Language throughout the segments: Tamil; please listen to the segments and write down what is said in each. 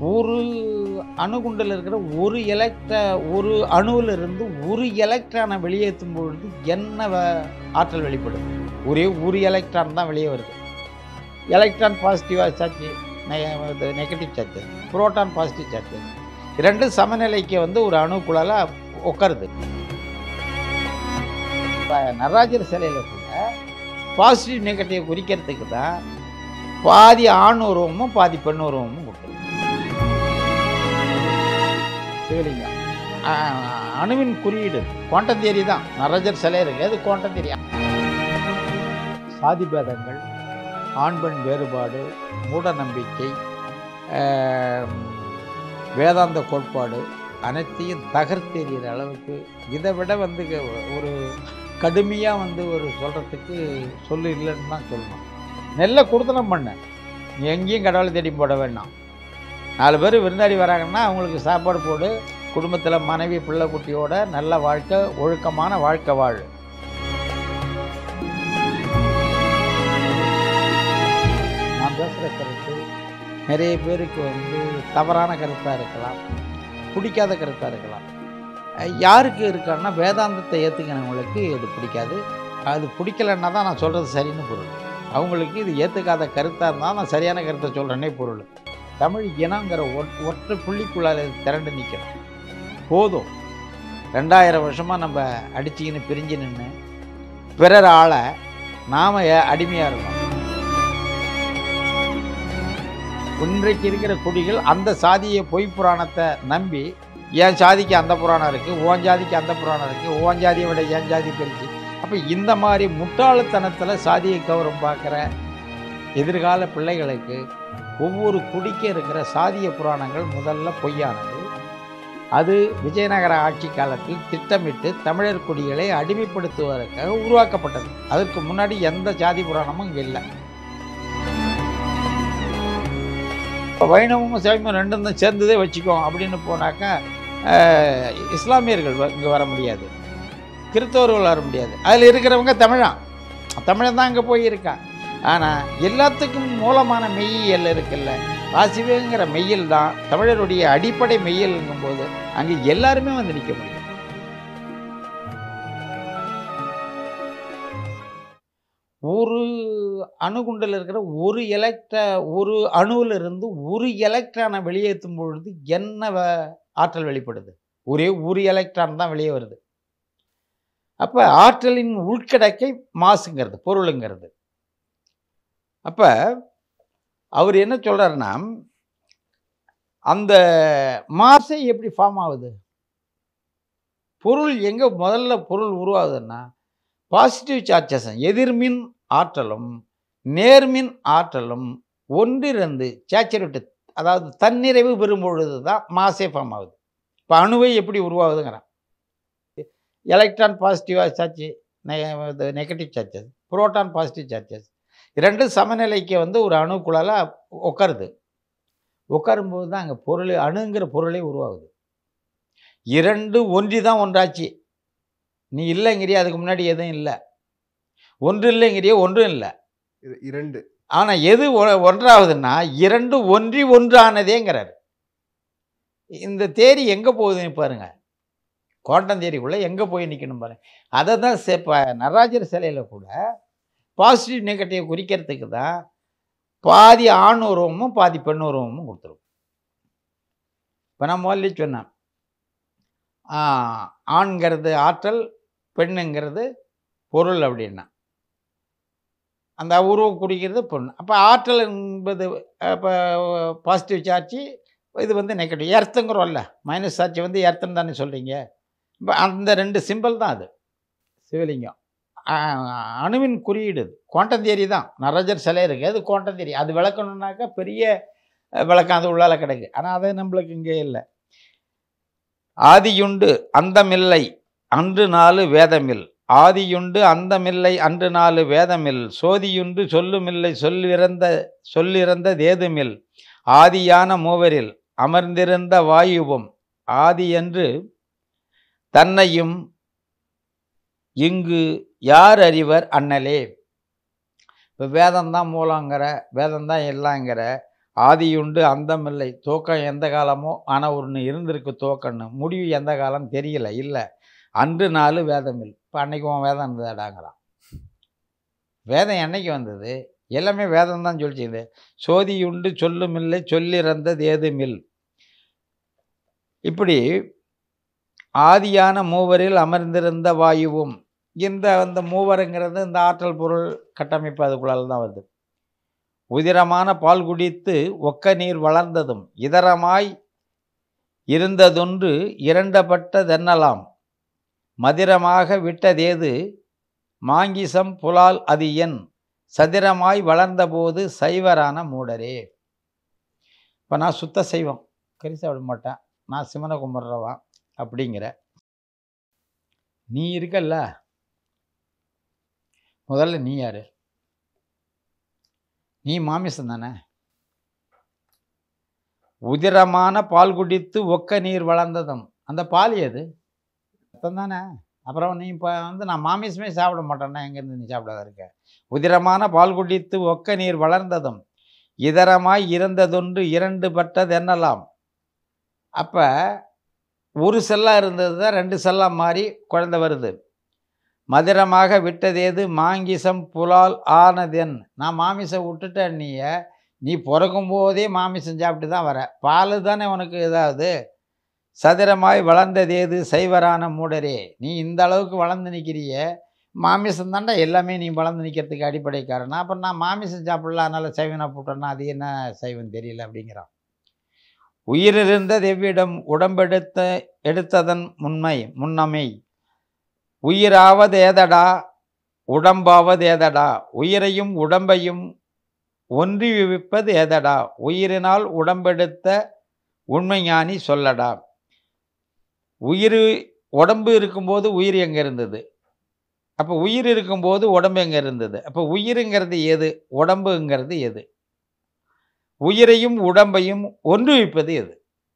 ஒரு அணுகுண்டில் இருக்கிற ஒரு எலக்ட்ர ஒரு அணுவில் இருந்து ஒரு எலக்ட்ரானை வெளியேற்றும் பொழுது என்ன வ- ஆற்றல் வெளிப்படும் ஒரே ஒரு எலக்ட்ரான் தான் வெளியே வருது எலக்ட்ரான் பாசிட்டிவாக charge negative charge proton positive charge இரண்டு சமநிலைக்கு வந்து ஒரு அணுக்குள்ளால உட்காருது இப்ப நடராஜர் சிலையில் கூட பாசிட்டிவ் நெகட்டிவ் குறிக்கிறதுக்கு தான் பாதி ஆண் உருவமும் பாதி பெண் உருவமும் கொடுத்துருக்கு சிவலிங்கம் ஆ, அணுவின் குறியீடு குவாண்டம் தியரி தான் நடராஜர் சிலை இருக்கு அது குவாண்டம் தியரி சாதி பேதங்கள் ஆண் பெண் வேறுபாடு மூட நம்பிக்கை ஆம், வேதாந்த கோட்பாடு அனைத்தையும் தகர்த்தெறிகிற அளவுக்கு இதை விட வந்து க- ஒரு கடுமையாக வந்து ஒரு சொல்கிறதுக்கு சொல்லு இல்லைன்னு தான் சொல்லணும் நெல்லை கொடுத்தனம் பண்ண நீ எங்கேயும் கடவுளை தேடி போட வேண்டாம் நாலு பேர் விருந்தாடி வராங்கன்னா அவங்களுக்கு சாப்பாடு போடு குடும்பத்தில் மனைவி பிள்ளை குட்டியோட நல்ல வாழ்க்கை ஒழுக்கமான வாழ்க்கை வாழ் நான் பேசுகிற கருத்து நிறைய பேருக்கு வந்து தவறான கருத்தாக இருக்கலாம் பிடிக்காத கருத்தாக இருக்கலாம் அஹ் யாருக்கு இருக்கான்னா வேதாந்தத்தை ஏற்றுக்கிறவங்களுக்கு இது பிடிக்காது அது பிடிக்கலன்னா தான் நான் சொல்கிறது சரின்னு பொருள் அவங்களுக்கு இது ஏற்றுக்காத கருத்தாக இருந்தால் நான் சரியான கருத்தை சொல்கிறேனே பொருள் தமிழ் இனங்கிற ஒற் ஒற்றை புள்ளிக்குள்ளால் திரண்டு நிற்கணும் போதும் ரெண்டாயிரம் வருஷமாக நம்ம அடிச்சுக்கின்னு பிரிஞ்சு நின்று பிறர் ஆளை நாம் அடிமையாக இருக்கோம் இன்றைக்கு இருக்கிற குடிகள் அந்த சாதிய பொய் புராணத்தை நம்பி என் சாதிக்கு அந்த புராணம் இருக்குது ஓன் ஜாதிக்கு அந்த புராணம் இருக்குது ஓன் ஜாதியை விட என் ஜாதி பெருச்சு அப்போ இந்த மாதிரி முட்டாள்தனத்தில் சாதியை கௌரவம் பார்க்குற எதிர்கால பிள்ளைகளுக்கு ஒவ்வொரு குடிக்கும் இருக்கிற சாதிய புராணங்கள் முதல்ல பொய்யானது அது விஜயநகர ஆட்சி காலத்தில் திட்டமிட்டு தமிழர் குடிகளை அடிமைப்படுத்துவதற்காக உருவாக்கப்பட்டது அதற்கு முன்னாடி எந்த ஜாதி புராணமும் இங்கே இல்லை இப்போ வைணவமும் சைவமும் ரெண்டும் தான் சேர்ந்ததே வச்சுக்கோ அப்படின்னு போனாக்கா அஹ், இஸ்லாமியர்கள் இங்கே வர முடியாது கிறிஸ்தவர்கள் வர முடியாது அதில் இருக்கிறவங்க தமிழன் தமிழன் தான் அங்கே போய் இருக்கான் ஆனால் எல்லாத்துக்கும் மூலமான மெய்யியல் இருக்குல்ல வாசிவங்கிற மெய்யல் தான் தமிழருடைய அடிப்படை மெய்யல்ங்கும் போது அங்கே எல்லாருமே வந்து நிற்க முடியும் ஒரு அணுகுண்டில் இருக்கிற ஒரு எலக்ட்ர ஒரு அணுவில் இருந்து ஒரு எலக்ட்ரானை வெளியேற்றும் பொழுது என்ன வ- ஆற்றல் வெளிப்படுது ஒரே ஒரு எலக்ட்ரான் தான் வெளியே வருது அப்போ ஆற்றலின் உள்கிடக்கை மாசுங்கிறது பொருளுங்கிறது அப்போ அவர் என்ன சொல்றாருன்னா அந்த மாசை எப்படி ஃபார்ம் ஆகுது பொருள் எங்கே முதல்ல பொருள் உருவாகுதுன்னா பாசிட்டிவ் சார்ஜஸ் எதிர்மின் ஆற்றலும் நேர்மின் ஆற்றலும் ஒன்றிருந்து சேச்சுரேட்டு அதாவது தன்னிறைவு பெறும் பொழுது தான் மாசே ஃபார்ம் ஆகுது இப்போ அணுவை எப்படி உருவாகுதுங்கிறான் எலக்ட்ரான் பாசிட்டிவாக charge negative charges proton positive charges இரண்டு சமநிலைக்கு வந்து ஒரு அணுக்குள்ளால உட்காருது உட்காரும்போது தான் அங்கே பொருள் அணுங்கிற பொருளே உருவாகுது இரண்டு ஒன்றி தான் ஒன்றாச்சு நீ இல்லைங்கிறிய அதுக்கு முன்னாடி எதுவும் இல்லை ஒன்று இல்லைங்கிறிய ஒன்றும் இல்லை இர- இரண்டு ஆனால் எது ஒ- ஒன்றாகுதுன்னா இரண்டு ஒன்றி ஒன்றானதேங்கிறார் இந்த தேரி எங்கே போகுதுன்னு பாருங்க குவாண்டம் தேரிக்குள்ளே எங்கே போய் நிற்கணும் பாருங்க அதை தான் இப்போ நடராஜர் சிலையில் கூட பாசிட்டிவ் நெகட்டிவ் குறிக்கிறதுக்கு தான் பாதி ஆண் உருவமும் பாதி பெண் உருவமும் கொடுத்துருக்கும் இப்போ நான் முதல்ல சொன்னேன் ஆ, ஆண்கிறது ஆற்றல் பெண்ணுங்கிறது பொருள் அப்படின்னா அந்த உருவம் குறிக்கிறது பொண்ணு அப்போ ஆற்றல் என்பது இப்போ பாசிட்டிவ் சார்ஜ் இது வந்து நெகட்டிவ் எர்த்துங்கிறோம்ல மைனஸ் சார்ஜ் வந்து எர்த்துன்னு தானே சொல்கிறீங்க இப்போ அந்த ரெண்டு சிம்பிள் தான் அது சிவலிங்கம் ஆ, அணுவின் குறியீடு இது குவாண்டம் தியரி தான் நடராஜர் சிலை இருக்குது அது குவாண்டம் தியரி அது விளக்கணுன்னாக்கா பெரிய அஹ், விளக்கம் அது உள்ளால கிடக்கு ஆனால் அது நம்மளுக்கு இங்கே இல்லை ஆதியுண்டு அந்தமில்லை அன்று நாலு வேதமில் ஆதியுண்டு அந்தமில்லை அன்று நாலு வேதமில் சோதியுண்டு சொல்லுமில்லை சொல்லிறந்த சொல்லிறந்த தேதுமில் ஆதியான மூவரில் அமர்ந்திருந்த வாயுவும் ஆதியன்று தன்னையும் இங்கு யார் அறிவர் அண்ணலே இப்போ வேதம்தான் மூலங்கிற வேதம்தான் எல்லாங்கிற ஆதியுண்டு அந்தமில்லை தூக்கம் எந்த காலமோ ஆனால் ஒன்று இருந்திருக்கு தூக்கம்னு முடிவு எந்த காலம் தெரியல இல்லை அன்று நாலு வேதம் இல்லை இப்போ அன்னைக்கு உன் வேதம் இருந்ததாடாங்கிறான் வேதம் என்னைக்கு வந்தது எல்லாமே வேதம் தான் சொல்லிச்சுது சோதியுண்டு சொல்லுமில்லை சொல்லிறந்தது ஏதுமில் இப்படி ஆதியான மூவரில் அமர்ந்திருந்த வாயுவும் இந்த அந்த மூவருங்கிறது இந்த ஆற்றல் பொருள் கட்டமைப்பு அதுக்குள்ளால தான் வருது உதிரமான பால் குடித்து ஒக்க நீர் வளர்ந்ததும் இதரமாய் இருந்ததொன்று இரண்டப்பட்டதென்னலாம் மதிரமாக விட்டதேது மாங்கிசம் புலால் அது என் சதிரமாய் வளர்ந்தபோது சைவரான மூடரே இப்போ நான் சுத்த சைவம் கறி சாப்பிட மாட்டேன் நான் சிவனை கும்பிட்றவன் அப்படிங்கிற நீ இருக்கல்ல முதல்ல நீ யாரு நீ மாமிசம் தானே உதிரமான பால் குடித்து ஒக்க நீர் வளர்ந்ததும் அந்த பால் எது ரத்தம் தானே அப்புறம் நீ இப்போ வந்து நான் மாமிசமே சாப்பிட மாட்டேன்னா எங்கேருந்து நீ சாப்பிடாத இருக்க உதிரமான பால் குடித்து ஒக்க நீர் வளர்ந்ததும் இதரமாய் இருந்ததொன்று இரண்டு பட்டது என்னலாம் அப்போ ஒரு செல்லாக இருந்தது தான் ரெண்டு செல்லாக மாறி குழந்தை வருது மதுரமாக விட்டதேது மாங்கிசம் புலால் ஆனதென் நான் மாமிசம் விட்டுட்டேன் நீய நீ பிறக்கும் போதே மாமிசம் சாப்பிட்டு தான் வர பால் தானே உனக்கு இதாகுது சதுரமாய் வளர்ந்ததேது சைவரான மூடரே நீ இந்த அளவுக்கு வளர்ந்து நிற்கிறிய மாமிசம் தாண்டா எல்லாமே நீ வளர்ந்து நிற்கிறதுக்கு அடிப்படை காரணம் அப்புறம் நான் மாமிசம் சாப்பிடல அதனால் சைவனை போட்டேன்னா அது என்ன சைவம் தெரியல அப்படிங்கிறான் உயிரிருந்தது எவ்விடம் உடம்பெடுத்த எடுத்ததன் உண்மை முன்னமை உயிராவது ஏதடா உடம்பாவது ஏதடா உயிரையும் உடம்பையும் ஒன்றிவிப்பது ஏதடா உயிரினால் உடம்பெடுத்த உண்மை ஞானி சொல்லடா உயிர் உடம்பு இருக்கும்போது உயிர் எங்கே இருந்தது அப்போ உயிர் இருக்கும்போது உடம்பு எங்கே இருந்தது அப்போ உயிருங்கிறது எது உடம்புங்கிறது எது உயிரையும் உடம்பையும் ஒன்றுவிப்பது எது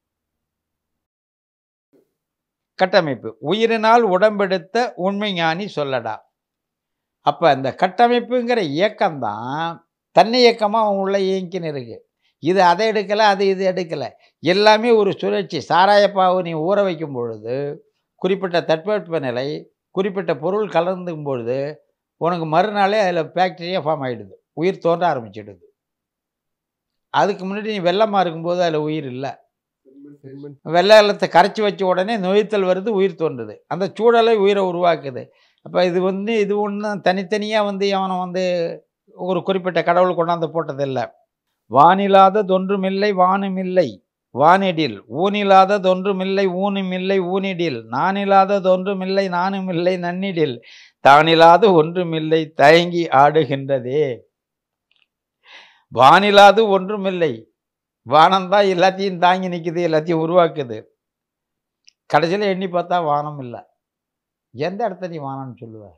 கட்டமைப்பு உயிரினால் உடம்பெடுத்த உண்மை ஞானி சொல்லடா அப்போ அந்த கட்டமைப்புங்கிற இயக்கம்தான் தன்னை இயக்கமாக அவன் உள்ள இயங்கின்னு இருக்கு இது அதை எடுக்கலை அது இது எடுக்கலை எல்லாமே ஒரு சுழற்சி சாராயப்பாவை நீ ஊற வைக்கும் பொழுது குறிப்பிட்ட தட்பவெட்ப நிலை குறிப்பிட்ட பொருள் கலந்துக்கும் பொழுது உனக்கு மறுநாளே அதில் பாக்டீரியா ஃபார்ம் ஆகிடுது உயிர் தோன்ற ஆரம்பிச்சிடுது அதுக்கு முன்னாடி நீ வெள்ளமாக இருக்கும்போது அதில் உயிர் இல்லை வெள்ளாளத்தை கரைச்சி வச்ச உடனே நோய்த்தல் வருது உயிர் தோன்றுது அந்த சூழலை உயிரை உருவாக்குது அப்போ இது வந்து இது ஒன்றும் தனித்தனியாக வந்து அவனை வந்து ஒரு குறிப்பிட்ட கடவுள் கொண்டாந்து போட்டதில்லை வானில்லாததொன்றுமில்லை வானுமில்லை வானிடில் ஊனில்லாததொன்றுமில்லை ஊனுமில்லை ஊனிடில் நானில்லாததொன்றுமில்லை நானுமில்லை நன்னிடில் தானில்லாத ஒன்றுமில்லை தயங்கி ஆடுகின்றதே வானில்லாது ஒன்றுமில்லை வானம்தான் எல்லாத்தையும் தாங்கி நிற்குது எல்லாத்தையும் உருவாக்குது கடைசியில் எண்ணி பார்த்தா வானம் இல்லை எந்த இடத்த நீ வானம்னு சொல்லுவ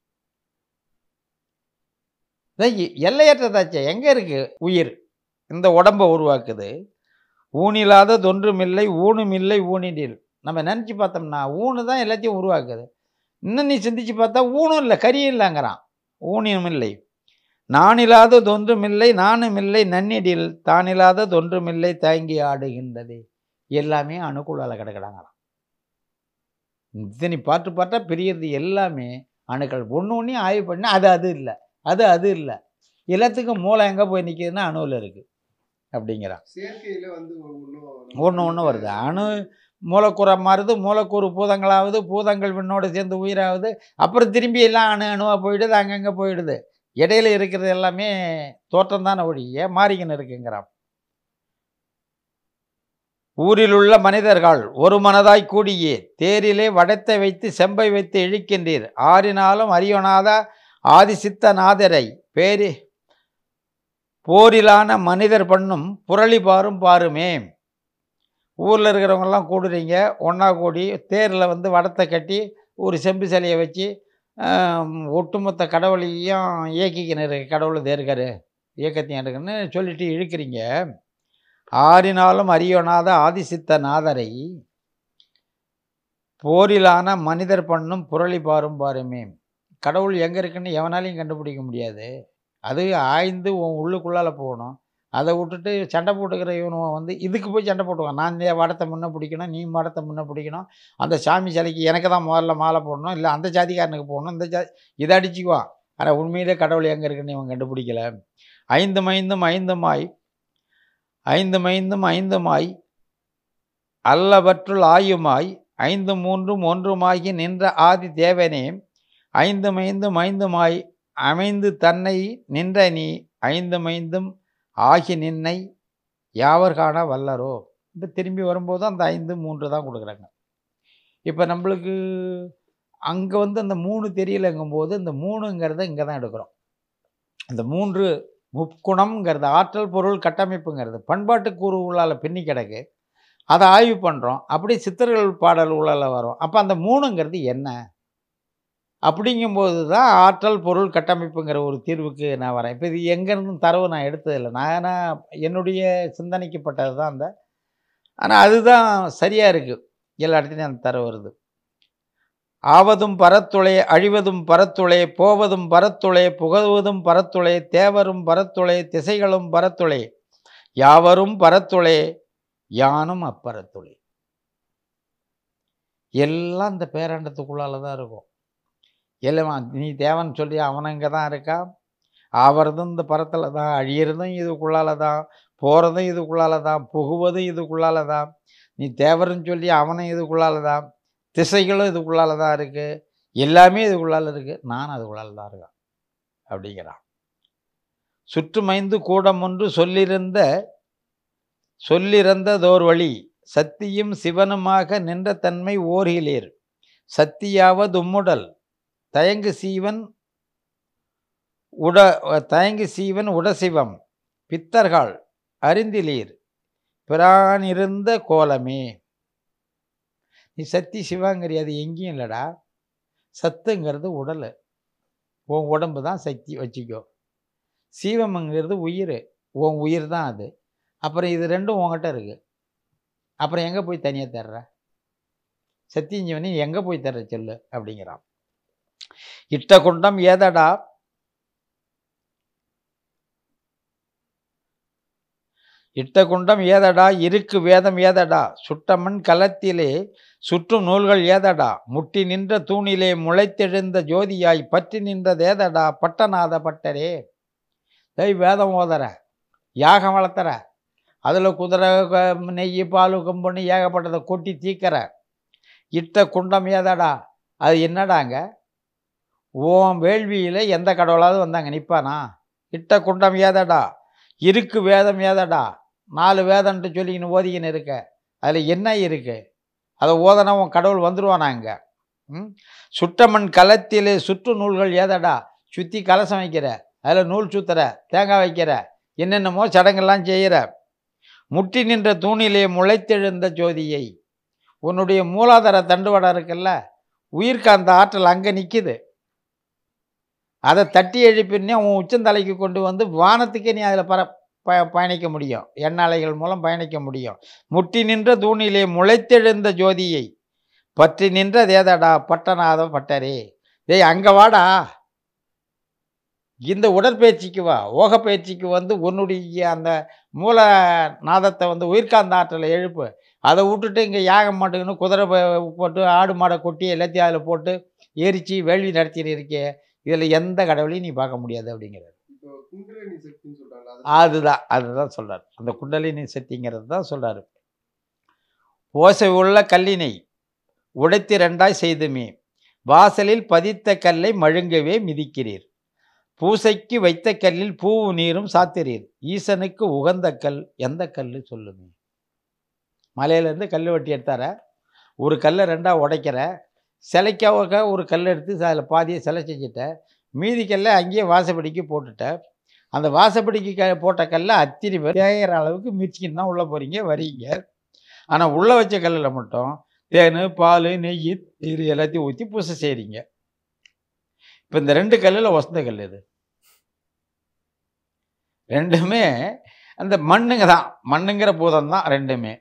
எல்லையற்றதாச்சே எங்கே இருக்கு உயிர் இந்த உடம்பை உருவாக்குது ஊனில்லாததொன்றுமில்லை ஊனுமில்லை ஊனிடில் நம்ம நினச்சி பார்த்தோம்னா ஊனு தான் எல்லாத்தையும் உருவாக்குது இன்னும் நீ சிந்திச்சு பார்த்தா ஊனும் இல்லை கரியும் இல்லைங்கிறான் ஊனியும் இல்லை நானில்லாததொன்றுமில்லை நானுமில்லை நன்னிடில் தானில்லாததொன்றுமில்லை தாங்கி ஆடுகின்றது எல்லாமே அணுக்குள்ளால் கிடக்கிறாங்களாம் இத்தனை பாட்டு பாட்டா பிரியறது எல்லாமே அணுக்கள் ஒன்று ஒன்றையும் ஆய்வு பண்ணி அது அது இல்லை அது அது இல்லை எல்லாத்துக்கும் மூளை எங்கே போய் நிற்கிதுன்னா அணுவில் இருக்குது அப்படிங்கிறான் செயற்கையில வந்து ஒன்றும் ஒன்று ஒன்று வருது அணு மூலக்கூறை மாறுது மூலக்கூறு பூதங்களாகுது பூதங்கள் விண்ணோடு சேர்ந்து உயிராகுது அப்புறம் திரும்பி எல்லாம் அணு அணுவாக போயிடுது அங்கங்கே போயிடுது இடையில இருக்கிறது எல்லாமே தோற்றம் தானே ஒழிய மாறிக்கின்னு இருக்குங்கிறான் ஊரில் உள்ள மனிதர்கள் ஒரு மனதாய் கூடியே தேரிலே வடத்தை வைத்து செம்பை வைத்து இழுக்கின்றீர் ஆறினாலும் அறியொணாத ஆதிசித்த நாதரை பேரி போரிலான மனிதர் பண்ணும் புரளி பாரும் பாருமே ஊரில் இருக்கிறவங்கெல்லாம் கூடுறீங்க ஒன்றா கூடி தேரில் வந்து வடத்தை கட்டி ஒரு செம்பு சிலையை வச்சு ஆம், ஒட்டுமொத்த கடவுளையும் இயக்கிக்கின்னு இருக்கு கடவுள் இது இருக்காரு இயக்கத்தையும் இருக்குன்னு சொல்லிட்டு இழுக்கிறீங்க ஆறினாலும் அறியொணாத ஆதிசித்த நாதரை போரிலான மனிதர் பண்ணும் புரளி பாரும் பாருமே கடவுள் எங்கே இருக்குன்னு எவனாலையும் கண்டுபிடிக்க முடியாது அது ஆய்ந்து உன் உள்ளுக்குள்ளால போகணும் அதை விட்டுட்டு சண்டை போட்டுக்கிற இவனுவன் வந்து இதுக்கு போய் சண்டை போட்டுவான் நான் இந்த வடத்தை முன்ன பிடிக்கணும் நீ வடத்தை முன்ன பிடிக்கணும் அந்த சாமி சிலைக்கு எனக்கு தான் முதல்ல மாலை போடணும் இல்லை அந்த ஜாதிக்காரனுக்கு போடணும் இந்த ஜா இதை அடிச்சுக்குவான் ஆனால் உண்மையிலே கடவுள் எங்கே இருக்குன்னு இவன் கண்டுபிடிக்கல ஐந்து மைந்தும் ஐந்துமாய் ஐந்து மைந்தும் ஐந்துமாய் அல்லவற்றுள் ஆயுமாய் ஐந்து மூன்றும் ஒன்றுமாகி நின்ற ஆதி தேவனே ஐந்து மைந்தும் ஐந்துமாய் அமைந்து தன்னை நின்ற நீ ஐந்து மைந்தும் ஆகி நின்னை யாவர் காண வல்லரோ இப்போ திரும்பி வரும்போது அந்த ஐந்து மூன்று தான் கொடுக்குறாங்க இப்போ நம்மளுக்கு அங்கே வந்து அந்த மூணு தெரியலங்கும்போது இந்த மூணுங்கிறத இங்கே தான் எடுக்கிறோம் அந்த மூன்று முக்குணம்ங்கிறது ஆற்றல் பொருள் கட்டமைப்புங்கிறது பண்பாட்டு கூறு உள்ளால் பின்னி கிடக்கு அதை ஆய்வு பண்ணுறோம் அப்படி சித்தர்கள் பாடல் உள்ளால வரும் அப்போ அந்த மூணுங்கிறது என்ன அப்படிங்கும்போது தான் ஆற்றல் பொருள் கட்டமைப்புங்கிற ஒரு தீர்வுக்கு நான் வரேன் இப்போ இது எங்கேருந்து தரவு நான் எடுத்ததில்லை நான் என்னுடைய சிந்தனைக்குப்பட்டது தான் அந்த ஆனால் அதுதான் சரியாக இருக்குது எல்லா இடத்துலையும் அந்த தரவு வருது ஆவதும் பரத்துளே அழிவதும் பரத்துளே போவதும் பரத்துளே புகழுவதும் பரத்துளே தேவரும் பரத்துளே திசைகளும் பரத்துளே யாவரும் பரத்துளே யானும் அப்பரத்துளே எல்லாம் இந்த பேராண்டத்துக்குள்ளால தான் இருக்கும் எல்லாம் நீ தேவன் சொல்லி அவன் இங்கே தான் இருக்கான் ஆவறதும் இந்த பரத்தில் தான் அழியிறதும் இதுக்குள்ளால தான் போகிறதும் இதுக்குள்ளால தான் புகுவதும் இதுக்குள்ளால தான் நீ தேவர்னு சொல்லி அவனும் இதுக்குள்ளால தான் திசைகளும் இதுக்குள்ளால தான் இருக்குது எல்லாமே இதுக்குள்ளால இருக்குது நான் அதுக்குள்ளால தான் இருக்கேன் அப்படிங்கிறான் சுற்றுமைந்து கூடம் ஒன்று சொல்லியிருந்த சொல்லிறந்ததோர் வழி சத்தியும் சிவனுமாக நின்ற தன்மை ஓர்கிலேர் சத்தியாவது உம்முடல் தயங்கு சீவன் உட தயங்கு சீவன் உடசிவம் பித்தர்கள் அறிந்திலீர் பிரானிருந்த கோலமே நீ சத்தி சிவாங்கிரி அது எங்கேயும் இல்லைடா சத்துங்கிறது உடல் உன் உடம்பு தான் சக்தி வச்சுக்கோ சீவம்ங்கிறது உயிர் உன் உயிர் தான் அது அப்புறம் இது ரெண்டும் உங்ககிட்ட இருக்கு அப்புறம் எங்கே போய் தனியாக தர்ற சத்தியஞ்சவனி எங்கே போய் தர்ற சொல்லு அப்படிங்கிறான் இட்ட குண்டம் ஏதடா இட்ட குண்டம் ஏதடா இருக்கு வேதம் ஏதடா சுட்டமண் களத்திலே சுற்றும் நூல்கள் ஏதடா முட்டி நின்ற தூணிலே முளைத்தெழுந்த ஜோதியாய் பற்றி நின்றதேதடா பட்டநாத பட்டரே டேய் வேதம் ஓதற யாகம் வளர்த்துற அதில் குதிரை க- நெய் பால் கம்பொண்ணு ஏகப்பட்டதை கொட்டி தீக்கிற இட்ட குண்டம் ஏதடா அது என்னடாங்க ஓம் வேள்வியில் எந்த கடவுளாவது வந்தாங்க நிற்பானா இட்ட குண்டம் ஏதடா இருக்கு வேதம் ஏதடா நாலு வேதம்ன்ட்டு சொல்லிக்கின்னு ஓதிக்கின்னு இருக்க அதில் என்ன இருக்கு அதை ஓதனா உன் கடவுள் வந்துடுவானா அங்கே ம் சுட்டமண் களத்திலே சுற்று நூல்கள் ஏதடா சுற்றி கலசம் வைக்கிற அதில் நூல் சுத்துற தேங்காய் வைக்கிற என்னென்னமோ சடங்கெல்லாம் செய்கிற முட்டி நின்ற தூணிலே முளைத்தெழுந்த ஜோதியை உன்னுடைய மூலாதார தண்டுவடம் இருக்குல்ல உயிர்க்கு அந்த ஆற்றல் அங்கே நிற்கிது அதை தட்டி எழுப்பினே உன் உச்சந்தலைக்கு கொண்டு வந்து வானத்துக்கே நீ அதில் பர ப பயணிக்க முடியும் எண்ணாலைகள் மூலம் பயணிக்க முடியும் முட்டி நின்ற தூணிலே முளைத்தெழுந்த ஜோதியை பற்றி நின்ற தேதடா பட்டநாத பட்டரே டேய் அங்கே வாடா இந்த உடற்பயிற்சிக்கு வா ஓக பயிற்சிக்கு வந்து உன்னுடைய அந்த மூல நாதத்தை வந்து உயிர்காந்த ஆற்றலை எழுப்பு அதை விட்டுட்டு இங்கே யாகம் மாட்டுக்குன்னு குதிரை ப- போட்டு ஆடு மாடை கொட்டி எல்லாத்தையும் அதில் போட்டு எரிச்சு வேள்வி நடத்திட்டு இருக்கே இதில் எந்த கடவுளையும் நீ பார்க்க முடியாது அப்படிங்கிறார் இப்போ குண்டலினி சக்தின்னு சொல்றாங்க அதுதான் அதுதான் சொல்றார் அந்த குண்டலினி சக்திங்கிறது தான் சொல்றாரு ஓசை உள்ள கல்லினை உடைத்து ரெண்டாய் செய்துமே வாசலில் பதித்த கல்லை மழுங்கவே மிதிக்கிறீர் பூசைக்கு வைத்த கல்லில் பூவும் நீரும் சாத்திரீர் ஈசனுக்கு உகந்த கல் எந்த கல் சொல்லுமே மலையிலேருந்து கல் வெட்டி எடுத்தார ஒரு கல்லை ரெண்டாக உடைக்கிற சிலைக்காக ஒரு கல் எடுத்து அதில் பாதியை சிலை செஞ்சுட்ட மீதி கல்லை அங்கேயே வாசப்படிக்கு போட்டுட்ட அந்த வாசப்படிக்கு க போட்ட கல்லை அத்திரி பேர் தேயிற அளவுக்கு மிச்சிக்கின்னு தான் உள்ளே போகிறீங்க வரீங்க ஆனால் உள்ளே வச்ச கல்லில் மட்டும் தேன் பால் நெய் இது எல்லாத்தையும் ஊற்றி பூசை செய்கிறீங்க இப்போ இந்த ரெண்டு கல்லில் வசந்த கல் இது ரெண்டுமே அந்த மண்ணுங்க தான் மண்ணுங்கிற பூதம் தான் ரெண்டுமே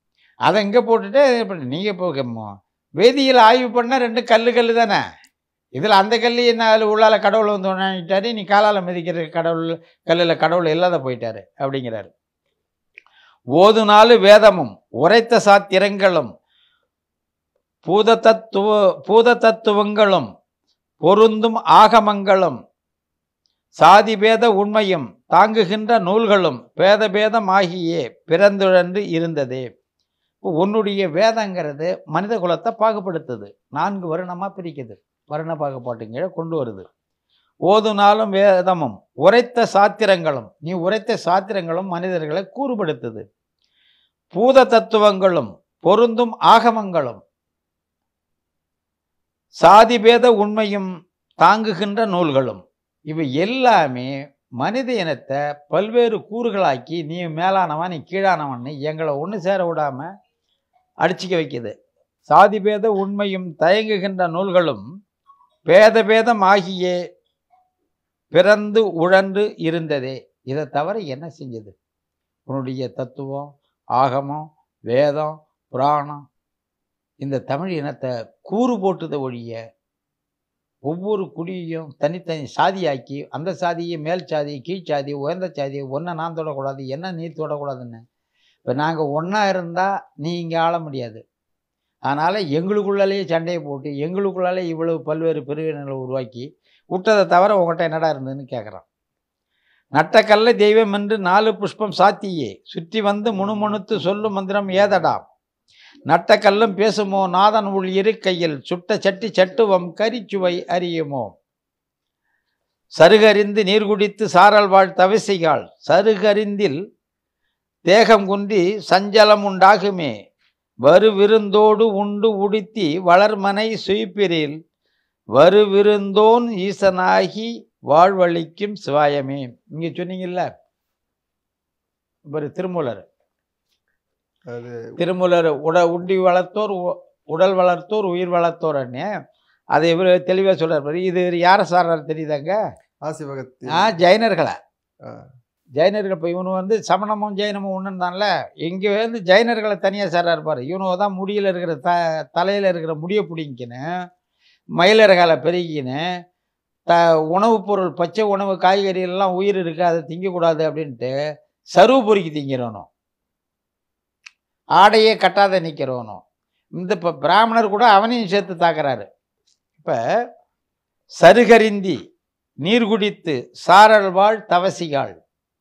அதை இங்கே போட்டுட்டு இப்போ நீங்கள் இப்போ ம- வேதியியல் ஆய்வு பண்ணால் ரெண்டு கல் கல் தானே இதில் அந்த கல் என்ன அதில் உள்ளால கடவுள் வந்து உணர்ந்துட்டாரு நீ காலால் மிதிக்கிற கடவுள் கல்லில் கடவுள் இல்லாத போயிட்டாரு அப்படிங்கிறாரு ஓது நாலு வேதமும் உரைத்த சாத்திரங்களும் பூத தத்துவ பூத தத்துவங்களும் பொருந்தும் ஆகமங்களும் சாதி பேத உண்மையும் தாங்குகின்ற நூல்களும் பேத பேதம் ஆகியே பிறந்துழன்று இருந்ததே இப்போ உன்னுடைய வேதங்கிறது மனித குலத்தை பாகுபடுத்துது நான்கு வருணமாக பிரிக்குது வருண பாகுபாட்டுங்க கொண்டு வருது ஓதுனாலும் வேதமும் உரைத்த சாத்திரங்களும் நீ உரைத்த சாத்திரங்களும் மனிதர்களை கூறுபடுத்துது பூத தத்துவங்களும் பொருந்தும் ஆகமங்களும் சாதிபேத உண்மையும் தாங்குகின்ற நூல்களும் இவை எல்லாமே மனித இனத்தை பல்வேறு கூறுகளாக்கி நீ மேலானவன் நீ கீழானவன் எங்களை ஒன்று சேர விடாம அடிச்சிக்க வைக்குது சாதிபேத உண்மையும் தயங்குகின்ற நூல்களும் பேத பேதம் ஆகியே பிறந்து உழன்று இருந்ததே இதை தவிர என்ன செஞ்சது உன்னுடைய தத்துவம் ஆகமம் வேதம் புராணம் இந்த தமிழ் இனத்தை கூறு போட்டுத ஒழிய ஒவ்வொரு குடியையும் தனித்தனி சாதியாக்கி அந்த சாதியை மேல் சாதி கீழ் சாதி உயர்ந்த சாதி ஒன்றை நான் தொடக்கூடாது என்ன நீ தொடக்கூடாதுன்னு இப்போ நாங்கள் ஒன்றா இருந்தால் நீ இங்கே ஆள முடியாது அதனால் எங்களுக்குள்ளாலேயே சண்டையை போட்டு எங்களுக்குள்ளாலே இவ்வளவு பல்வேறு பிரிவினர்களை உருவாக்கி விட்டதை தவிர உங்கள்கிட்ட என்னடா இருந்ததுன்னு கேட்குறான் நட்டக்கல்ல தெய்வம் என்று நாலு புஷ்பம் சாத்தியே சுற்றி வந்து முணுமுணுத்து சொல்லும் மந்திரம் ஏதடாம் நட்டக்கல்லும் பேசுமோ நாதன் உள் இருக்கையில் சுட்ட சட்டி சட்டுவம் கரிச்சுவை அறியுமோ சருகறிந்து நீர் குடித்து சாரல் வாழ் தவிசைகாள் சருகறிந்தில் தேகம் குன்றி சஞ்சலம் உண்டாகுமே வருவிருந்தோடு உண்டு உடுத்தி வளர்மனை சுய்பிரில் வருவிருந்தோன் ஈசனாகி வாழ்வழிக்கும் சிவாயமே இங்கே சொன்னீங்கல்ல ஒரு திருமூலர் அது திருமூலர் உட உண்டி வளர்த்தோர் உ- உடல் வளர்த்தோர் உயிர் வளர்த்தோர்னு அதை இவர் தெளிவாக சொல்றார் பாரு. இது யாரை சார்றாரு தெரியுதாங்க ஆசி பகத்து ஆ ஜைனர்களை ஆ. ஜைனர்கள் இப்போ இவனு வந்து சமணமும் ஜெயினமும் ஒன்றுன்னு தான்ல இங்கே வந்து ஜைனர்களை தனியாக சாரா இருப்பார் இவனு தான் முடியில் இருக்கிற த தலையில் இருக்கிற முடியை பிடிங்கின்னு மயிலரகால பெருகின்னு த உணவுப் பொருள் பச்சை உணவு காய்கறி எல்லாம் உயிர் இருக்குது அதை திங்கக்கூடாது அப்படின்ட்டு சருவு பொறுக்கி திங்கிறவனும் ஆடையே கட்டாத நிற்கிறவனும் இந்த இப்போ பிராமணர் கூட அவனையும் சேர்த்து தாக்குறாரு இப்போ சருகரிந்தி நீர் குடித்து சாரல் வாழ் தவசிகாள்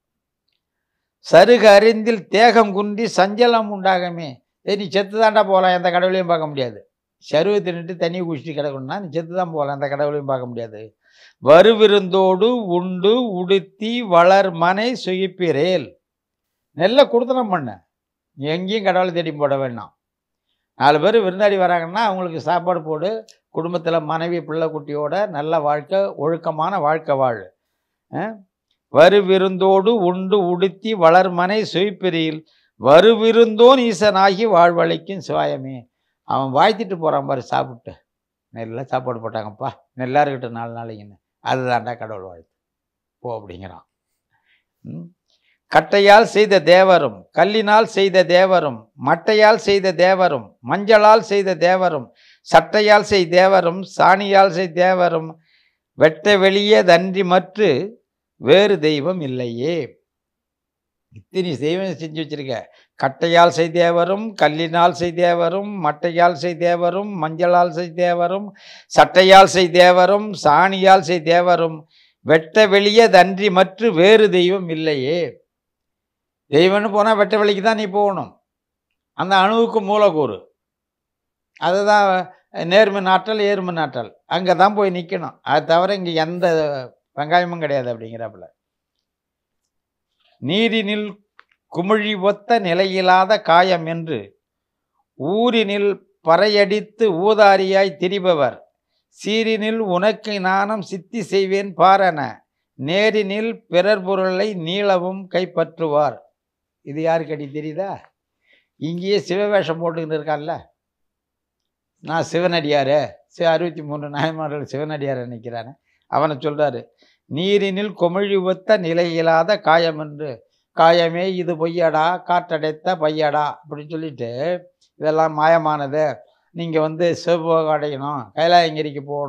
சருக அறிந்தில் தேகம் குன்றி சஞ்சலம் உண்டாகமே சரி நீ செத்து தாண்டா போகலாம் எந்த கடவுளையும் பார்க்க முடியாது சருவை தின்னுட்டு தண்ணி குடிச்சிட்டு கிடக்கணும்னா நீ செத்து தான் போகலாம் எந்த கடவுளையும் பார்க்க முடியாது வருவிருந்தோடு உண்டு உடுத்தி வளர் மனை சுயிப்பிரேல் நெல்ல கொடுத்தனம் பண்ண நீ எங்கேயும் கடவுளை தேடி போட வேண்டாம் நாலு பேர் விருந்தாடி வராங்கன்னா அவங்களுக்கு சாப்பாடு போடு குடும்பத்தில் மனைவி பிள்ளை குட்டியோட நல்ல வாழ்க்கை ஒழுக்கமான வாழ்க்கை வாழ் அஹ்? வருவிருந்தோடு உண்டு உடுத்தி வளர்மனை சுய்பிரியில் வருவிருந்தோன் ஈசனாகி வாழ்வழைக்கும் சிவாயமே அவன் வாழ்த்திட்டு போகிறான் பாரு சாப்பிட்டு நெல்ல சாப்பாடு போட்டாங்கப்பா நெல்லா இருக்கட்டும் நாலு நாளைக்குன்னு அதுதான்டா கடவுள் வாழ்த்து போ அப்படிங்கிறான் ம். கட்டையால் செய்த தேவரும் கல்லினால் செய்த தேவரும் மட்டையால் செய்த தேவரும் மஞ்சளால் செய்த தேவரும் சட்டையால் செய் தேவரும் சாணியால் செய் தேவரும் வெட்ட வெளியே தன்றி மற்று வேறு தெய்வம் இல்லையே இத்தனை தெய்வம் செஞ்சு வச்சிருக்க கட்டையால் செய் தேவரும் கல்லினால் செய் தேவரும் மட்டையால் செய் தேவரும் மஞ்சளால் செய் தேவரும் சட்டையால் செய் தேவரும் சாணியால் செய் தேவரும் வெட்ட வெளியே தன்றி மற்று வேறு தெய்வம் இல்லையே தெய்வம்னு போனால் வெட்ட வெளிக்கு தான் நீ போகணும் அந்த அணுவுக்கு மூலக்கூறு அதுதான் நேர்மை நாட்டல் ஏர்மை நாட்டல் அங்கே தான் போய் நிற்கணும் அது தவிர இங்கே எந்த வெங்காயமும் கிடையாது அப்படிங்கிறாப்புல நீரினில் குமிழி ஒத்த நிலையில்லாத காயம் என்று ஊரினில் பறையடித்து ஊதாரியாய் திரிபவர் சீரினில் உனக்கு நானும் சித்தி செய்வேன் பாரன நேரினில் பிறர் பொருளை நீளவும் கைப்பற்றுவார் இது யாருக்கு அடி தெரியுதா இங்கேயே சிவவேஷம் போட்டுக்கிட்டு இருக்கான்ல நான் சிவனடியாரு சி அறுபத்தி மூணு நாயன்மார்கள் சிவனடியார் நிற்கிறானே அவனை சொல்றாரு நீரினில் கொமிழி ஒத்த நிலையில்லாத காயம் என்று காயமே இது பொய்யடா காற்றடைத்த பையடா அப்படின்னு சொல்லிட்டு இதெல்லாம் மாயமானது நீங்கள் வந்து சிவபோகம் அடையணும் கைலாயங்கிரிக்கு போகணும்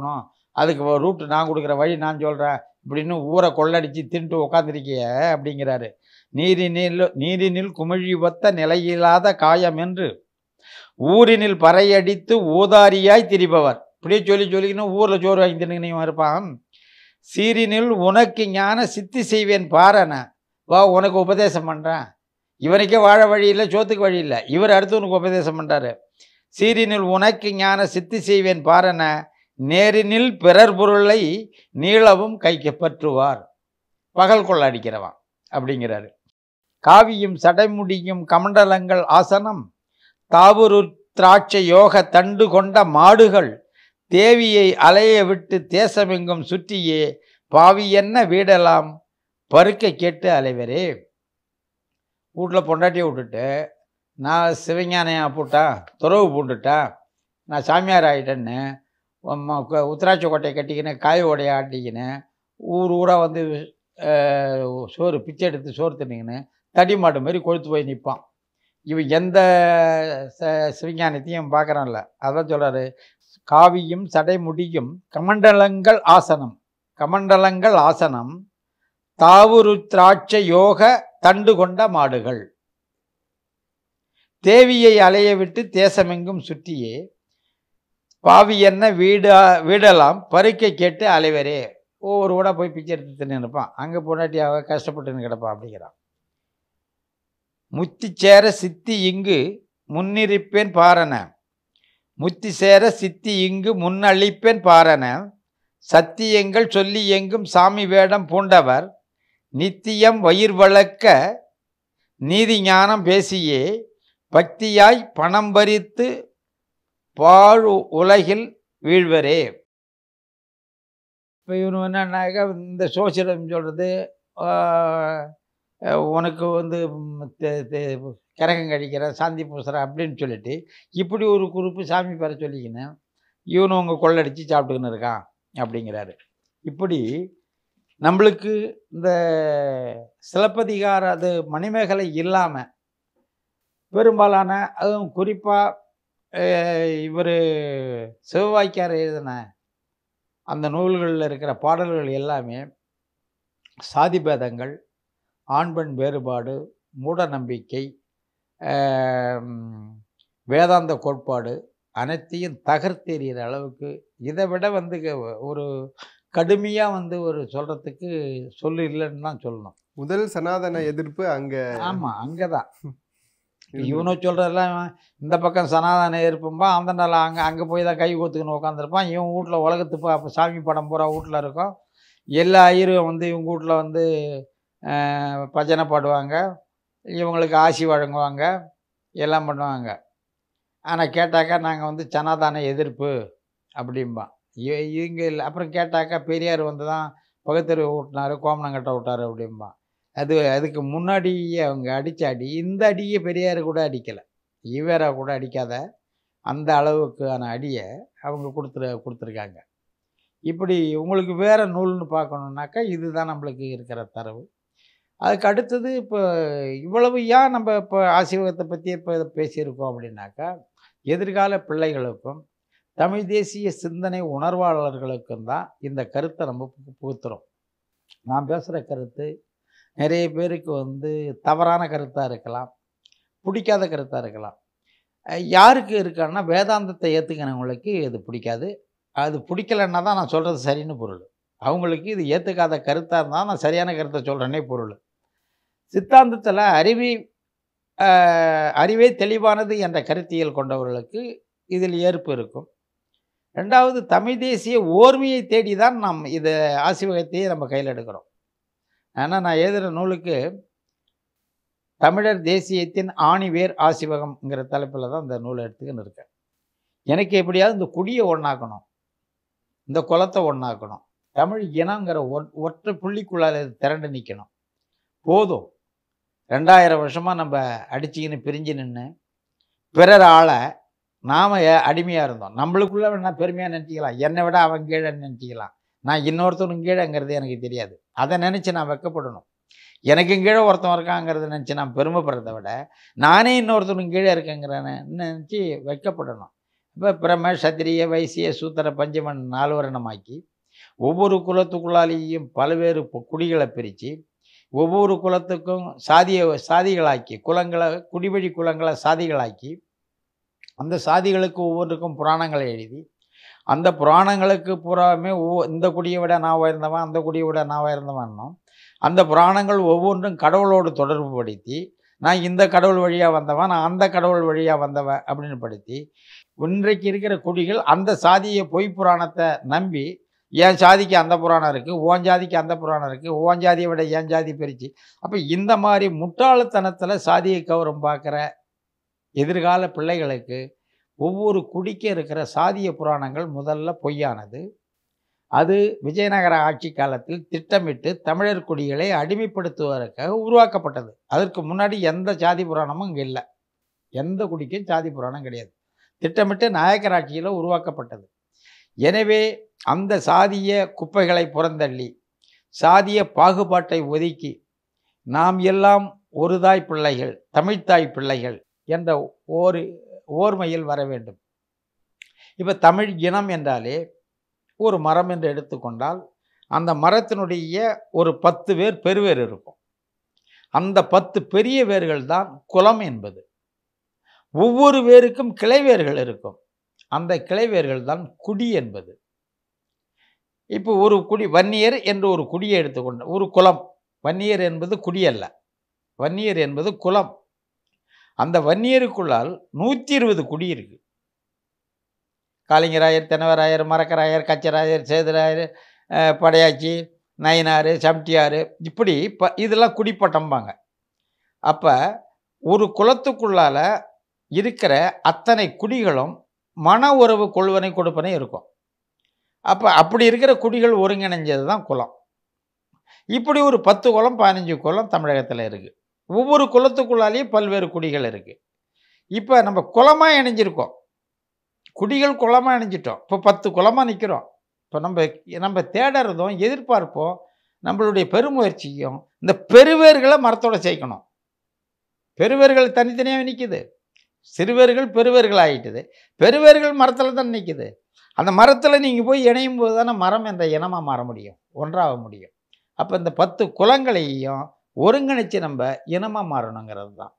அதுக்கு ஒரு ரூட்டு நான் கொடுக்குற வழி நான் சொல்கிறேன் இப்படின்னு ஊரை கொள்ளடிச்சு தின்ட்டு உக்காந்துருக்கிய அப்படிங்கிறாரு நீரினில் நீரினில் குமிழி ஒத்த நிலையில்லாத காயம் என்று ஊரினில் பறையடித்து ஊதாரியாய் திரிபவர் இப்படியே சொல்லி சொல்லிக்கணும் ஊரில் சோறு வாங்கி தின்னுங்கன்னு இருப்பான் சீரினில் உனக்கு ஞான சித்தி செய்வேன் பாரன வா உனக்கு உபதேசம் பண்ணுறேன் இவனுக்கே வாழ வழி இல்லை சோத்துக்கு வழி இல்லை இவர் அடுத்தவனுக்கு உபதேசம் பண்ணுறாரு சீரினில் உனக்கு ஞான சித்தி செய்வேன் பாரன நேரினில் பிறர் பொருளை நீளவும் கைக்கு பற்றுவார் பகல் கொள்ள அடிக்கிறவன் அப்படிங்கிறாரு காவியும் சடைமுடியும் கமண்டலங்கள் ஆசனம் தாவுரு திராட்சை யோக தண்டு கொண்ட மாடுகள் தேவியை அலைய விட்டு தேசமெங்கும் சுற்றியே பாவி என்ன வீடெல்லாம் பருக்க கேட்டு அலைவரே வீட்டில் பொண்டாட்டியை விட்டுட்டு நான் சிவஞானையா போட்டேன் துறவு பூண்டுட்டேன் நான் சாமியார் ஆகிட்டேன்னு உத்திராட்ச கோட்டையை கட்டிக்கின்னு காய் ஓடையை ஆட்டிக்கின்னு ஊர் ஊராக வந்து அஹ், சோறு பிச்சை எடுத்து சோறு தின்னுக்கின்னு தடி மாடு மாதிரி கொழுத்து போய் நிற்பான் இவன் எந்த ச சிவஞானத்தையும் பார்க்குறான்ல அதான் சொல்கிறாரு காவியும் சடைமுடியும் கமண்டலங்கள் ஆசனம் கமண்டலங்கள் ஆசனம் தாவுரு திராட்சை யோக தண்டு கொண்ட மாடுகள் தேவியை அலைய விட்டு தேசமெங்கும் சுற்றியே பாவி என்ன வீடா வீடெல்லாம் பருக்கை கேட்டு அலைவரே ஒவ்வொரு கூட போய் பிச்சை எடுத்து தின்னு இருப்பான் அங்கே பொண்டாட்டி அவ கஷ்டப்பட்டுன்னு கிடப்பான் அப்படிங்கிறான் முத்தி சேர சித்தி இங்கு முன்னிருப்பேன் பாரன முத்தி சேர சித்தி இங்கு முன்னளிப்பேன் பாரன சத்தியங்கள் சொல்லி எங்கும் சாமி வேடம் பூண்டவர் நித்தியம் வயிர் வளர்க்க நீதி ஞானம் பேசியே பக்தியாய் பணம் பறித்து பாழு உலகில் வீழ்வரே இப்போ இவனு என்னன்னாக்கா இந்த சோசியலம் சொல்கிறது உனக்கு வந்து ம், தெ- தெ- கரகம் கழிக்கிற சாந்தி பூசுற அப்படின்னு சொல்லிட்டு இப்படி ஒரு குரூப்பு சாமி பெற சொல்லிக்கின்னு இவனு உங்க கொள்ளடிச்சு சாப்பிட்டுக்கின்னு இருக்கான் அப்படிங்கிறாரு இப்படி நம்மளுக்கு இந்த சிலப்பதிகார அது மணிமேகலை இல்லாமல் பெரும்பாலான அதுவும் குறிப்பாக இவர் சிவவாக்கியார் எழுதின அந்த நூல்களில் இருக்கிற பாடல்கள் எல்லாமே சாதி பேதங்கள் ஆண் பெண் வேறுபாடு மூட நம்பிக்கை ஆம், வேதாந்த கோட்பாடு அனைத்தையும் தகர்த்தெறிகிற அளவுக்கு இதை விட வந்து க- ஒரு கடுமையாக வந்து ஒரு சொல்கிறதுக்கு சொல்லு இல்லைன்னு தான் சொல்லணும் முதல் சனாதன எதிர்ப்பு அங்க ஆமாம் அங்கே தான் இருந்தது. இவனு சொல்கிறதெல்லாம் இந்த பக்கம் சனாதன இருப்பம்பா அந்த நாள் அங்கே அங்கே போய் தான் கை கோத்துக்கின்னு உட்காந்துருப்பான் இவன் வீட்டில் உலகத்துக்கு அப்போ சாமி படம் பூரா வீட்டில் இருக்கும் எல்லா ஐயரும் வந்து இவங்க வீட்டில் வந்து அஹ், பஜனை பாடுவாங்க இவங்களுக்கு ஆசி வழங்குவாங்க எல்லாம் பண்ணுவாங்க ஆனால் கேட்டாக்கா நாங்கள் வந்து சனாதான எதிர்ப்பு அப்படிம்பான் இ- இவங்க இல்லை அப்புறம் கேட்டாக்கா பெரியார் வந்து தான் பகுத்தறிவு விட்டினாரு கோமனங்கட்டை விட்டாரு அப்படிம்பான் அது அதுக்கு முன்னாடியே அவங்க அடித்த அடி இந்த அடியை பெரியார் கூட அடிக்கலை ஈவேரா கூட அடிக்காத அந்த அளவுக்கான அடியை அவங்க கொடுத்துரு கொடுத்துருக்காங்க இப்படி உங்களுக்கு வேறு நூல்னு பார்க்கணுன்னாக்கா இதுதான் நம்மளுக்கு இருக்கிற தரவு அதுக்கு அடுத்தது இப்போ இவ்வளவு ஏன் நம்ம இப்போ ஆசீர்வாதத்தை பற்றி இப்போ பேசியிருக்கோம் அப்படின்னாக்கா எதிர்கால பிள்ளைகளுக்கும் தமிழ் தேசிய சிந்தனை உணர்வாளர்களுக்கும் தான் இந்த கருத்தை நம்ம பு- புகுத்துறோம் நான் பேசுகிற கருத்து நிறைய பேருக்கு வந்து தவறான கருத்தாக இருக்கலாம் பிடிக்காத கருத்தாக இருக்கலாம் அஹ் யாருக்கு இருக்கான்னா வேதாந்தத்தை ஏற்றுக்கிறவங்களுக்கு இது பிடிக்காது அது பிடிக்கலன்னா தான் நான் சொல்கிறது சரின்னு பொருள் அவங்களுக்கு இது ஏற்றுக்காத கருத்தாக இருந்தால் நான் சரியான கருத்தை சொல்கிறேனே பொருள் சித்தாந்தத்தில் அறிவி அஹ், அறிவே தெளிவானது என்ற கருத்தியல் கொண்டவர்களுக்கு இதில் ஏற்பு இருக்கும் ரெண்டாவது தமிழ் தேசிய ஓர்மையை தேடி தான் நாம் இதை ஆசிவகத்தையே நம்ம கையில் எடுக்கிறோம் ஏன்னா நான் எழுதுகிற நூலுக்கு தமிழர் தேசியத்தின் ஆணிவேர் ஆசிவகம்ங்கிற தலைப்பில் தான் இந்த நூலை எடுத்துக்கின்னு இருக்கேன் எனக்கு எப்படியாவது இந்த குடியை ஒன்றாக்கணும் இந்த குலத்தை ஒன்றாக்கணும் தமிழ் இனங்கிற ஒற் ஒற்றை புள்ளிக்குள்ளால் இது திரண்டு நிற்கணும் போதும் ரெண்டாயிரம் வருஷமாக நம்ம அடிச்சுக்கின்னு பிரிஞ்சு நின்று பிறர் ஆளை நாம் அடிமையாக இருந்தோம் நம்மளுக்குள்ளே வேணா பெருமையாக நினச்சிக்கலாம் என்னை விட அவன் கீழே நினச்சிக்கலாம் நான் இன்னொருத்தனும் கீழேங்கிறது எனக்கு தெரியாது அதை நினச்சி நான் வெக்கப்படணும் எனக்கு கீழே ஒருத்தன் இருக்காங்கிறத நினச்சி நான் பெருமைப்படுறதை விட நானே இன்னொருத்தனுக்கு கீழே இருக்கேங்கிறேன்னு நினச்சி வைக்கப்படணும் இப்போ பிரம சத்திரிய வைசிய சூத்திர பஞ்சமன் நாலு வருணமாக்கி ஒவ்வொரு குலத்துக்குள்ளாலேயும் பல்வேறு பு- குடிகளை பிரித்து ஒவ்வொரு குலத்துக்கும் சாதிய சாதிகளாக்கி குலங்களை குடிவழி குலங்களை சாதிகளாக்கி அந்த சாதிகளுக்கு ஒவ்வொன்றுக்கும் புராணங்களை எழுதி அந்த புராணங்களுக்கு பூராமே ஒவ்வொ- இந்த குடியை விட நான் உயர்ந்தவன் அந்த குடியை விட நான் உயர்ந்தவன்னும் அந்த புராணங்கள் ஒவ்வொன்றும் கடவுளோடு தொடர்பு படுத்தி நான் இந்த கடவுள் வழியாக வந்தவன் நான் அந்த கடவுள் வழியாக வந்தவன் அப்படின்னு படுத்தி இன்றைக்கு இருக்கிற குடிகள் அந்த சாதியை பொய் புராணத்தை நம்பி என் ஜாதிக்கு அந்த புராணம் இருக்குது ஓன் ஜாதிக்கு அந்த புராணம் இருக்குது ஓன் ஜாதியை விட என் ஜாதி பிரிச்சு அப்போ இந்த மாதிரி முட்டாள்தனத்தில் சாதியை கௌரவம் பார்க்குற எதிர்கால பிள்ளைகளுக்கு ஒவ்வொரு குடிக்கு இருக்கிற சாதிய புராணங்கள் முதல்ல பொய்யானது அது விஜயநகர ஆட்சி காலத்தில் திட்டமிட்டு தமிழர் குடிகளை அடிமைப்படுத்துவதற்காக உருவாக்கப்பட்டது அதற்கு முன்னாடி எந்த சாதி புராணமும் இங்கே இல்லை எந்த குடிக்கும் சாதி புராணம் கிடையாது திட்டமிட்டு நாயக்கர் ஆட்சியில் உருவாக்கப்பட்டது எனவே அந்த சாதிய குப்பைகளை புறந்தள்ளி சாதிய பாகுபாட்டை ஒதுக்கி நாம் எல்லாம் ஒரு தாய் பிள்ளைகள் தமிழ்த்தாய் பிள்ளைகள் என்ற ஒரு ஓர்மையில் வர வேண்டும் இப்போ தமிழ் இனம் என்றாலே ஒரு மரம் என்று எடுத்துக்கொண்டால் அந்த மரத்தினுடைய ஒரு பத்து வேர் பெருவேர் இருக்கும் அந்த பத்து பெரிய வேர்கள் தான் குலம் என்பது ஒவ்வொரு வேருக்கும் கிளைவேர்கள் இருக்கும் அந்த கிளைவேர்கள் தான் குடி என்பது இப்போ ஒரு குடி வன்னியர் என்று ஒரு குடியை எடுத்துக்கொண்ட ஒரு குலம் வன்னியர் என்பது குடி அல்ல வன்னியர் என்பது குலம் அந்த வன்னியருக்குள்ளால் நூற்றி இருபது குடி இருக்கு காளிங்கராயர் தெனவராயர் மரக்கராயர் கச்சராயர் சேதுராயர் அஹ், படையாச்சி நயினார் சம்டியார் இப்படி ப இதெல்லாம் குடிப்பட்டம்பாங்க அப்போ ஒரு குலத்துக்குள்ளால் இருக்கிற அத்தனை குடிகளும் மன உறவு கொள்வனை கொடுப்பனை இருக்கும் அப்போ அப்படி இருக்கிற குடிகள் ஒருங்கிணைஞ்சது தான் குலம் இப்படி ஒரு பத்து குலம் பதினஞ்சு குலம் தமிழகத்தில் இருக்குது ஒவ்வொரு குலத்துக்குள்ளாலேயும் பல்வேறு குடிகள் இருக்குது இப்போ நம்ம குலமாக இணைஞ்சிருக்கோம் குடிகள் குலமாக இணைஞ்சிட்டோம் இப்போ பத்து குலமாக நிற்கிறோம் இப்போ நம்ம நம்ம தேடுறதும் எதிர்பார்ப்போம் நம்மளுடைய பெருமுயற்சியும் இந்த பெருவேர்களை மரத்தோட சேர்க்கணும் பெருவேர்கள் தனித்தனியாக நிற்கிது சிறுவேர்கள் பெருவேர்கள் ஆகிட்டுது பெருவேர்கள் மரத்தில் தான் நிற்கிது அந்த மரத்தில் நீங்கள் போய் இணையும் போது தானே மரம் என்ற இனமாக மாற முடியும் ஒன்றாக முடியும் அப்போ இந்த பத்து குலங்களையும் ஒருங்கிணைச்சு நம்ம இனமாக மாறணுங்கிறது தான்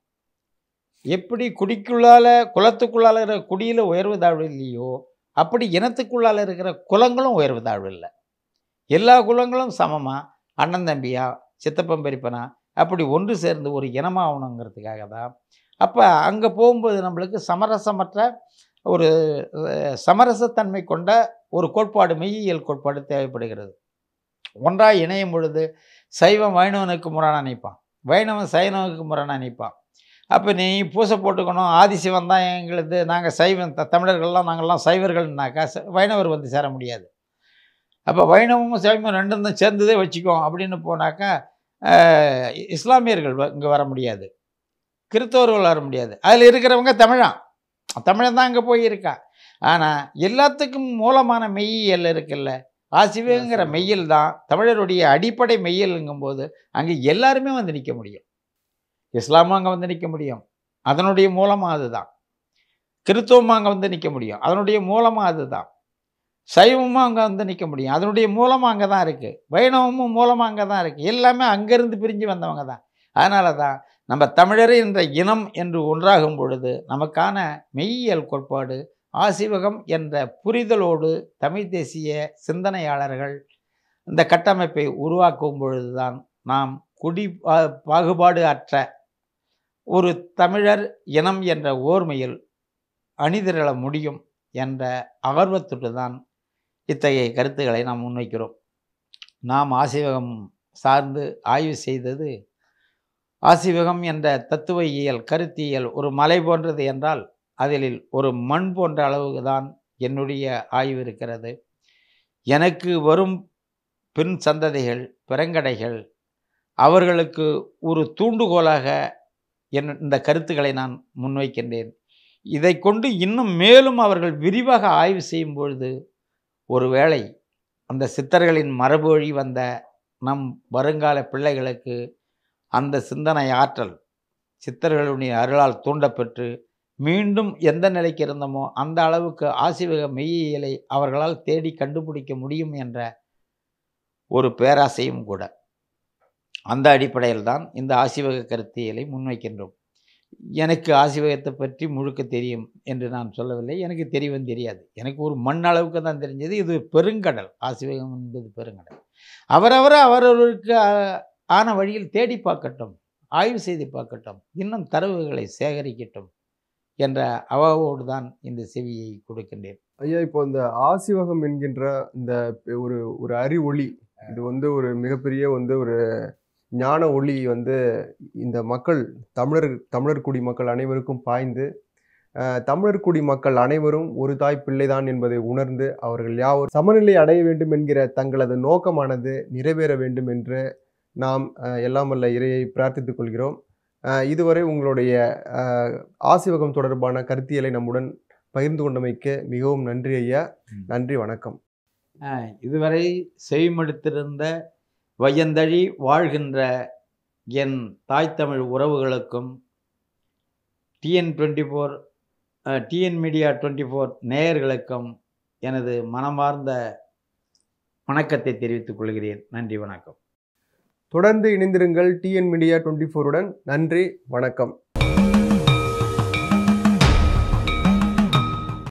எப்படி குடிக்குள்ளால குலத்துக்குள்ளால இருக்கிற குடியில் உயர்வு தாழ்வு இல்லையோ அப்படி இனத்துக்குள்ளால இருக்கிற குலங்களும் உயர்வு தாழ்வு இல்லை எல்லா குலங்களும் சமமாக அண்ணன் தம்பியா சித்தப்பன் பெரியப்பனா அப்படி ஒன்று சேர்ந்து ஒரு இனமாகணுங்கிறதுக்காக தான் அப்போ அங்கே போகும்போது நம்மளுக்கு சமரசமற்ற ஒரு அஹ், சமரசத்தன்மை கொண்ட ஒரு கோட்பாடு மெய்யியல் கோட்பாடு தேவைப்படுகிறது ஒன்றாக இணையும் பொழுது சைவம் வைணவனுக்கு முரணாக நிற்பான் வைணவன் சைவனுக்கு முரணாக நிற்பான் அப்போ நீ பூசை போட்டுக்கணும் ஆதிசிவன் தான் எங்களுது நாங்கள் சைவம் த- தமிழர்கள்லாம் நாங்கள்லாம் சைவர்கள்னாக்கா ச- வைணவர் வந்து சேர முடியாது அப்போ வைணவமும் சைவமும் ரெண்டும் தான் சேர்ந்ததே வச்சுக்கோ அப்படின்னு போனாக்கா அஹ், இஸ்லாமியர்கள் இங்கே வர முடியாது கிறிஸ்தவர்கள் வர முடியாது அதில் இருக்கிறவங்க தமிழான் தமிழன் தான் அங்கே போய் இருக்கா ஆனால் எல்லாத்துக்கும் மூலமான மெய்யியல் இருக்குல்ல ஆசிவங்கிற மெய்யல் தான் தமிழருடைய அடிப்படை மெய்யல்ங்கும்போது அங்கே எல்லாருமே வந்து நிற்க முடியும் இஸ்லாமும் அங்கே வந்து நிற்க முடியும் அதனுடைய மூலமாக அதுதான் கிறிஸ்தவமும் அங்கே வந்து நிற்க முடியும் அதனுடைய மூலமாக அதுதான் சைவமும் அங்கே வந்து நிற்க முடியும் அதனுடைய மூலமாக அங்கே தான் இருக்குது வைணவமும் மூலமாக அங்கே தான் இருக்குது எல்லாமே அங்கேருந்து பிரிஞ்சு வந்தவங்க தான் அதனால தான் நம்ம தமிழர் என்ற இனம் என்று ஒன்றாகும் பொழுது நமக்கான மெய்யியல் கோட்பாடு ஆசிவகம் என்ற புரிதலோடு தமிழ் தேசிய சிந்தனையாளர்கள் இந்த கட்டமைப்பை உருவாக்கும் பொழுதுதான் நாம் குடி பா- பாகுபாடு அற்ற ஒரு தமிழர் இனம் என்ற ஓர்மையில் அணிதிரள முடியும் என்ற ஆர்வத்தோடு தான் இத்தகைய கருத்துக்களை நாம் முன்வைக்கிறோம் நாம் ஆசிவகம் சார்ந்து ஆய்வு செய்தது ஆசிவகம் என்ற தத்துவ இயல் கருத்தியல் ஒரு மலை போன்றது என்றால் அதில் ஒரு மண் போன்ற அளவுக்கு தான் என்னுடைய ஆய்வு இருக்கிறது எனக்கு வரும் பின் சந்ததிகள் பிறங்கடைகள் அவர்களுக்கு ஒரு தூண்டுகோலாக என் இந்த கருத்துக்களை நான் முன்வைக்கின்றேன் இதை கொண்டு இன்னும் மேலும் அவர்கள் விரிவாக ஆய்வு செய்யும் பொழுது ஒருவேளை அந்த சித்தர்களின் மரபு வழி வந்த நம் வருங்கால பிள்ளைகளுக்கு அந்த சிந்தனை ஆற்றல் சித்தர்களுடைய அருளால் தூண்டப்பெற்று மீண்டும் எந்த நிலைக்கு இருந்தோமோ அந்த அளவுக்கு ஆசிவக மெய்யியலை அவர்களால் தேடி கண்டுபிடிக்க முடியும் என்ற ஒரு பேராசையும் கூட அந்த அடிப்படையில் தான் இந்த ஆசிவக கருத்தியலை முன்வைக்கின்றோம் எனக்கு ஆசிவகத்தை பற்றி முழுக்க தெரியும் என்று நான் சொல்லவில்லை எனக்கு தெரியவும் தெரியாது எனக்கு ஒரு மண் அளவுக்கு தான் தெரிஞ்சது இது பெருங்கடல் ஆசிவகம் என்பது பெருங்கடல் அவரவர் அவரவருக்கு ஆ- ஆன வழியில் தேடி பார்க்கட்டும் ஆய்வு செய்து பார்க்கட்டும் இன்னும் தரவுகளை சேகரிக்கட்டும் என்ற அவாவோடு தான் இந்த செவியை கொடுக்கின்றேன் ஐயா இப்போ இந்த ஆசிவகம் என்கின்ற இந்த பெ- ஒரு ஒரு அறி ஒளி இது வந்து ஒரு மிகப்பெரிய வந்து ஒரு ஞான ஒளி வந்து இந்த மக்கள் தமிழர் தமிழர் குடி மக்கள் அனைவருக்கும் பாய்ந்து அஹ், தமிழர் குடி மக்கள் அனைவரும் ஒரு தாய் பிள்ளைதான் என்பதை உணர்ந்து அவர்கள் யாவர் சமநிலை அடைய வேண்டும் என்கிற தங்களது நோக்கமானது நிறைவேற வேண்டும் என்று நாம் அஹ், எல்லாம் வல்ல இறையை பிரார்த்தித்துக் கொள்கிறோம் அஹ், இதுவரை உங்களுடைய அஹ், ஆசிவகம் தொடர்பான கருத்தியலை நம்முடன் பகிர்ந்து கொண்டமைக்கு மிகவும் நன்றி ஐயா ம். நன்றி வணக்கம் ஆஹ், இதுவரை செவிமடுத்திருந்த வையந்தழி வாழ்கின்ற என் தாய் தமிழ் உறவுகளுக்கும் TN twenty four TN media twenty four நேயர்களுக்கும் எனது மனமார்ந்த வணக்கத்தை தெரிவித்துக் கொள்கிறேன் நன்றி வணக்கம் தொடர்ந்து இணைந்திருங்கள் டிஎன் மீடியா டுவெண்ட்டி ஃபோருடன் நன்றி வணக்கம்